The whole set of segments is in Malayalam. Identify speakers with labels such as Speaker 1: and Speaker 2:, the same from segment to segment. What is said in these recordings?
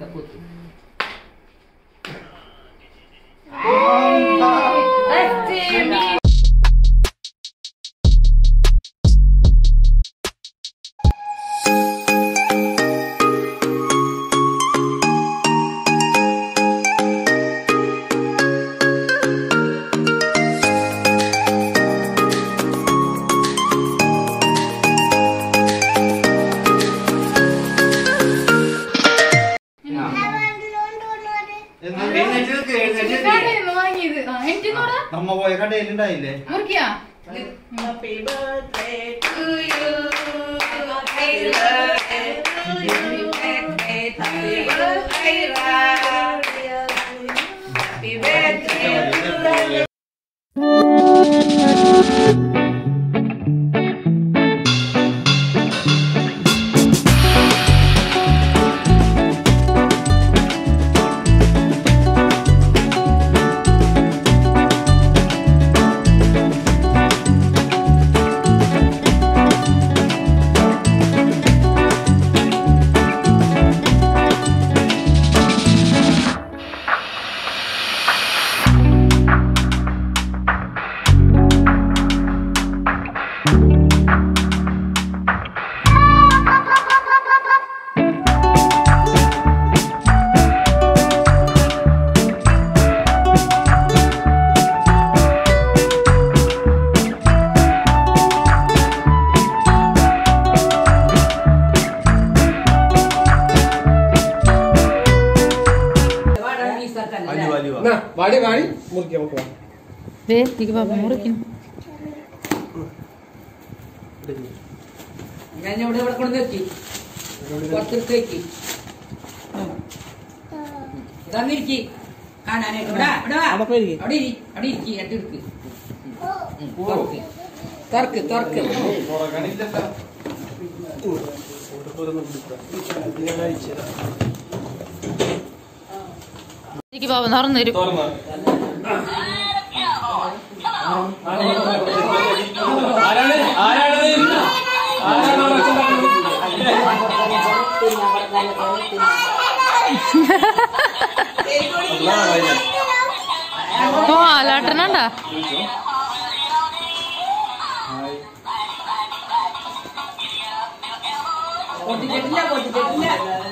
Speaker 1: Nanta putu. Estimi.
Speaker 2: വാങ്ങിയത് ആ എനിക്കിന്നോടാ
Speaker 3: നമ്മ പോയ കടയിലുണ്ടായില്ലേ
Speaker 2: മുറിക്കാ
Speaker 4: Happy birthday to you. Happy birthday to you. Happy birthday, Happy birthday to you.
Speaker 5: എന്നാ, വാടി വാടി മുറിക്കാം നമുക്ക് വാ.
Speaker 2: വേസ്റ്റിക്ക് പാപ്പ മുറിക്കുന്നു
Speaker 1: ഞാൻ ഇവിടെ ഇവിടെ കൊണ്ട് നിർത്തി പുറത്തെടുത്ത് വെക്കി ഇതന്നിരിക്കി കാണാനായിട്ട് ഇവിടെ ഇവിടെ വാ.
Speaker 5: അവിടെ പോയി ഇരിക്ക്.
Speaker 1: അവിടെ ഇരി അവിടെ ഇരിക്കി എടുക്ക് തുറക്ക് തുറക്ക് തുറക്ക്
Speaker 2: എനിക്ക് പാപ്പ തുറന്നു തരും
Speaker 5: തുറന്നോ? ആരാണ് ആരാണത് ആരാണ് അവിടെ ഒച്ചയുണ്ടാക്കുന്നത്? അള്ളാ, വൈകി.
Speaker 2: ഓ അലാട്ടനുണ്ടാ
Speaker 1: പൊട്ടിച്ചിട്ടില്ല പൊട്ടിച്ചിട്ടില്ല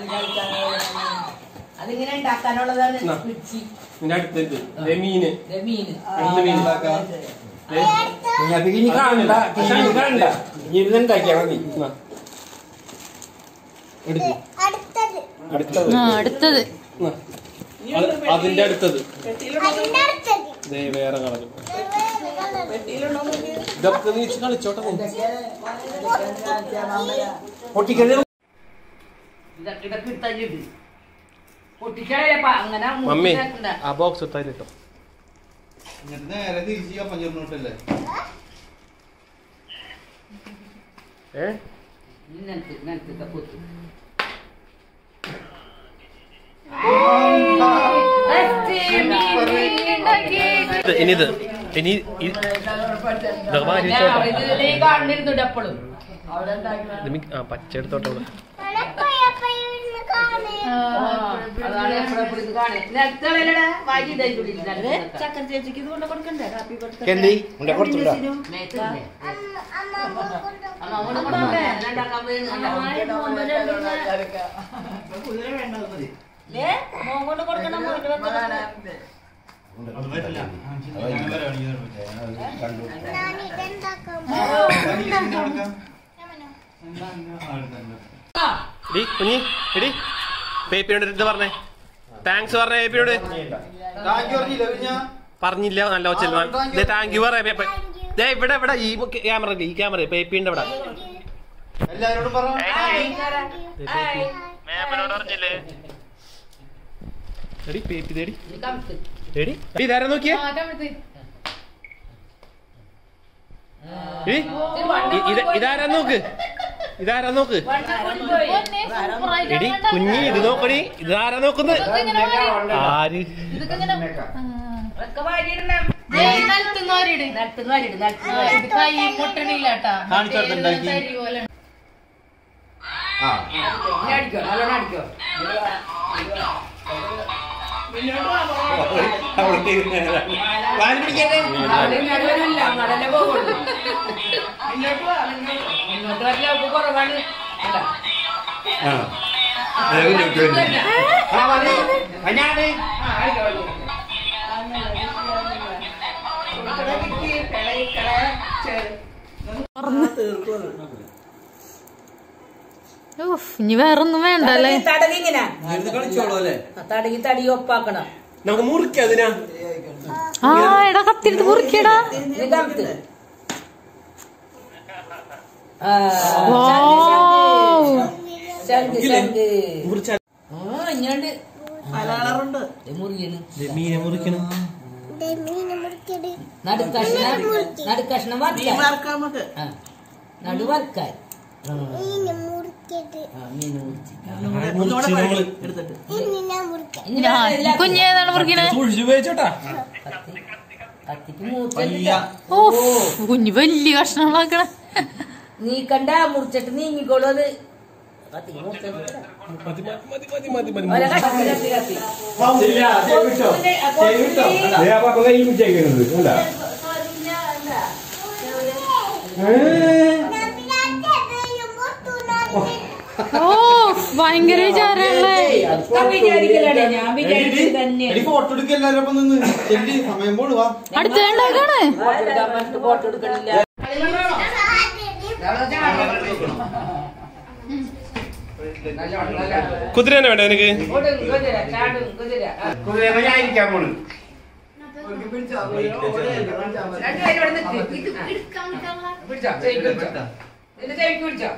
Speaker 1: അതിങ്ങനെ ഉണ്ടാക്കാനുള്ളതാണ്
Speaker 5: എന്നാ.
Speaker 1: പിടിച്ചി
Speaker 5: നിന്റെ അടുത്തേക്ക് ദേ മീന്
Speaker 1: ദേ മീന്
Speaker 5: അടുത്ത മീൻ ദേ,
Speaker 6: ഇനി കാണണ്ട ഇനി കാണണ്ട ഇരുന്നുണ്ടാക്കിയാ മതി
Speaker 5: എന്നാ. എടുക്ക്
Speaker 6: അടുത്തത്
Speaker 2: ആ അടുത്തത്
Speaker 5: എന്നാ. അത് അതിന്റെ അടുത്തത് ദേ വേറെ കളർ ഇതൊക്കെ നീ ഇച്ചിരി കളിച്ചോട്ടെ നീ.
Speaker 6: പൊട്ടിക്കരുത്
Speaker 1: ഇതൊക്കെ ഇതൊക്കെ എടുത്തല്ലിട് പൊട്ടിച്ചാലപ്പാ അങ്ങനെ
Speaker 5: മമ്മി
Speaker 1: മൂക്കിനകത്തുണ്ട.
Speaker 5: ആ ബോക്സ് എടുത്താൽ കേട്ടോ
Speaker 3: എന്നിട്ട് നേരെ തിരിച്ച് പഞ്ചറിനോട്ടല്ലേ
Speaker 5: ഏ
Speaker 1: നിനക്ക് നിനക്ക് പൊത്തു
Speaker 5: ഇത്, ഇനി ഇത് ഇനി ഇ- ഇതൊക്കെ വാരി വെച്ചോട്ടെ.
Speaker 1: കാണുന്നിരുന്നുണ്ട് എപ്പോഴും
Speaker 5: ഇത് മി- ആ പച്ച എടുത്തോട്ടെ ഇവിടെ
Speaker 1: അതാണ് എപ്പോഴും എപ്പോഴും ഇത് കാണുന്നത് നിലത്തളയിലടാ വാജി
Speaker 4: ചക്കര ചേച്ചിക്ക് ഇത് കൊണ്ട് കൊടുക്കണ്ടേ ഹാപ്പി ബർത്ത്ഡേ
Speaker 6: കെല്ലി ഉണ്ടെ കൊടുത്തുണ്ടോ
Speaker 4: മോൻ കൊണ്ട് കൊടുക്കണം മോന്റെ ബർത്ത്ഡേ
Speaker 3: അത് പറ്റില്ല ഞാൻ വരാണെങ്കിൽ
Speaker 6: കണ്ടു
Speaker 5: എടി കുഞ്ഞി എടി പേപ്പിയോട് ഇത് പറഞ്ഞേ താങ്ക്സ് പറഞ്ഞേ പേപ്പിയോട് പറഞ്ഞില്ല നല്ല ഒച്ച താങ്ക് യു പറയാ പേപ്പ ദേ ഇവിടെ ഇവിടെ ഈ ക്യാമറ ഈ ക്യാമറ പേപ്പിന്റെ ഇവിടെ
Speaker 3: എല്ലാരോടും പറ
Speaker 5: മേമനോട് പറഞ്ഞില്ലേ എടി പേപ്പി തേടി എടി എടി ഇതാരാ നോക്കിയേ എടി ഇ- ഇത് ഇതാരാ നോക്ക് ഇതാരാ നോക്ക് എടി കുഞ്ഞി ഇത് നോക്കടി ഇതാരാ നോക്കുന്നത് ആര്
Speaker 2: കൈ മുട്ടണില്ലാട്ടാ
Speaker 3: കാണിച്ചു കൊടുത്തുണ്ടാക്കി.
Speaker 2: തരി പോലെ
Speaker 3: ആ
Speaker 1: അടിക്കോ നല്ലോണം അടിക്കോ
Speaker 3: വാല് പിടിക്കട്ടെ
Speaker 1: അവിടെ ഇങ്ങോട്ട് വരില്ല അങ്ങോട്ടല്ലേ പോകുള്ളൂ ഇങ്ങോട്ട് വരില്ല അവർക്ക് കുറവാണ് അല്ല
Speaker 3: ആ മതി ഞാന്
Speaker 2: ഉഫ്, ഇനി വേറൊന്നും വേണ്ട അല്ലേ
Speaker 4: തടകി ഇങ്ങനെ
Speaker 3: കളിച്ചോളൂ അല്ലേ
Speaker 4: തടകി തടി ഒപ്പാക്കണം
Speaker 5: നമുക്ക് മുറിക്കാം അതിനാ
Speaker 2: ആ എടാ കത്തിരുത്ത് മുറിക്കടാ
Speaker 4: നിഗമത്ത്
Speaker 2: വൗ.
Speaker 4: ശങ്ക് ശങ്ക്
Speaker 5: മുറിച്ചാ
Speaker 4: ആ ഇങ്ങോട്ട് മുറിയണ്
Speaker 5: മീനെ മുറിക്കണം
Speaker 4: നടുക്കഷ്ണം നടുക്കഷ്ണം വറുക്കാൻ ആ, നടു വറുക്കാൻ ആ. ആ, മീൻ മുറിച്ച്
Speaker 5: മുറിച്ച് നമ്മള്
Speaker 4: ഇനി
Speaker 2: ഞാൻ
Speaker 4: എല്ലാ-
Speaker 2: കുഞ്ഞേതാണ് മുറിക്കണേ
Speaker 5: സൂക്ഷിച്ച് ഉപയോഗിച്ചോട്ടാ
Speaker 4: കത്തി കത്തിക്ക് മൂർച്ച
Speaker 2: ഓ കുഞ്ഞ് വലിയ കഷ്ണങ്ങളാക്കണേ
Speaker 4: നീ കണ്ട മുറിച്ചിട്ട് നീങ്ങിക്കോളൂ അത് കത്തിക്ക് മൂർച്ച
Speaker 5: മതി മതി മതി മതി മതി
Speaker 4: ഒരേ കഷ്ണം കത്തി കത്തി
Speaker 6: ഇല്ല ചെയ്വിട്ടോ ചെയ്വിട്ടോ ദേ അപ്പൊ കൈ പിടിച്ചേക്കുന്നത് എന്താ
Speaker 2: ഓ ഭയങ്കര വിചാരല്ലേ
Speaker 4: ഞാൻ വിചാരിക്കലേ ഞാൻ വിചാരിച്ചത് തന്നെ
Speaker 3: എടി ഫോട്ടോ എടുക്ക എല്ലാവരും ഒപ്പം നിന്ന് ചെല്ലി സമയം പോടുവാ
Speaker 2: അടുത്ത ഉണ്ടാക്കാണ്
Speaker 4: ഫോട്ടോ എടുക്കണില്ല
Speaker 5: കുതിര തന്നെ വേണ്ട എനിക്ക്
Speaker 1: കുതിര ചാടും കുതിര
Speaker 3: കുതിരമ്മ ഞാൻ ഇരിക്കാൻ പോണ്
Speaker 1: രണ്ടുപേരും ഇവിടെ നിൽക്ക്. ഇത് പിടിച്ചോ ചെവിക്ക് പിടിച്ചോ ഇത് ചെവിക്ക് പിടിച്ചോ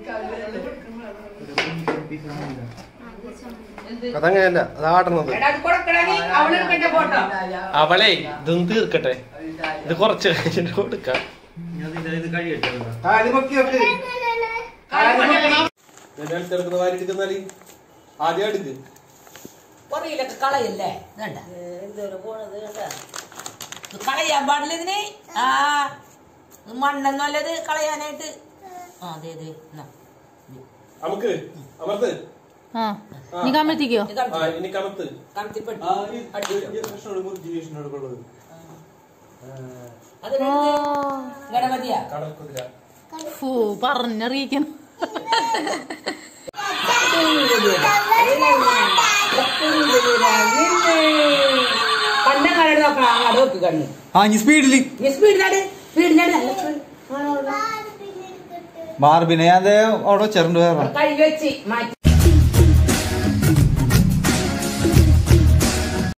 Speaker 5: അതങ്ങനെയല്ല അത് ആടണത്
Speaker 1: എടാ അത് കൊടുക്കണേ നീ അവളെടുക്കട്ടെ ഫോട്ടോ
Speaker 5: അവളെ ഇതൊന്ന് തീർക്കട്ടെ ഇത് കുറച്ച് കഴിഞ്ഞിട്ട് കൊടുക്കാം
Speaker 3: കാല് പൊക്കി വെക്ക്
Speaker 5: എടുക്കുന്ന വാരി എടുക്കുന്നാല് ആദ്യം എടുക്ക്
Speaker 4: പൊറിയിലൊക്കെ കളയല്ലേ വേണ്ട എന്തോരം പോണത് കണ്ട ഇത് കളയാൻ പാടില്ല ഇതിന് ആ ഇത് മണ്ണൊന്നുമല്ലത് കളയാനായിട്ട് ആ അതെ അതെ എന്നാ.
Speaker 5: നമുക്ക് അമർത്ത്
Speaker 2: ആ നീ കമ്പത്തിക്കോ
Speaker 4: ഇത്
Speaker 5: ആ
Speaker 4: കമത്തി-
Speaker 5: ഇനി കമത്ത്
Speaker 4: കമത്തിപ്പെട്ടി.
Speaker 3: ആ, ഈ
Speaker 4: അടിച്ചോ.
Speaker 3: കൃഷ്ണനോട് മുറിച്ച് കൃഷ്ണനോട് കൊള്ളത്
Speaker 4: അത്
Speaker 2: ഓ
Speaker 4: ഗണപതിയാ
Speaker 5: കടൽ കുതിര
Speaker 2: ഫൂ പറഞ്ഞറിയിക്കണം
Speaker 4: കണ്ണങ്ങാട് നോക്കണം അങ്ങോട്ട് നോക്ക് കണ്ണ്
Speaker 3: ആ ഇനി സ്പീഡില്
Speaker 4: നീ സ്പീഡ് നാട് സ്പീഡ് നാട് നല്ല speed.
Speaker 3: ബാർബിനെ ഞാൻ ദേ അവിടെ വെച്ചിട്ടുണ്ട് വേറെ
Speaker 4: കൈ വെച്ച് മാറ്റി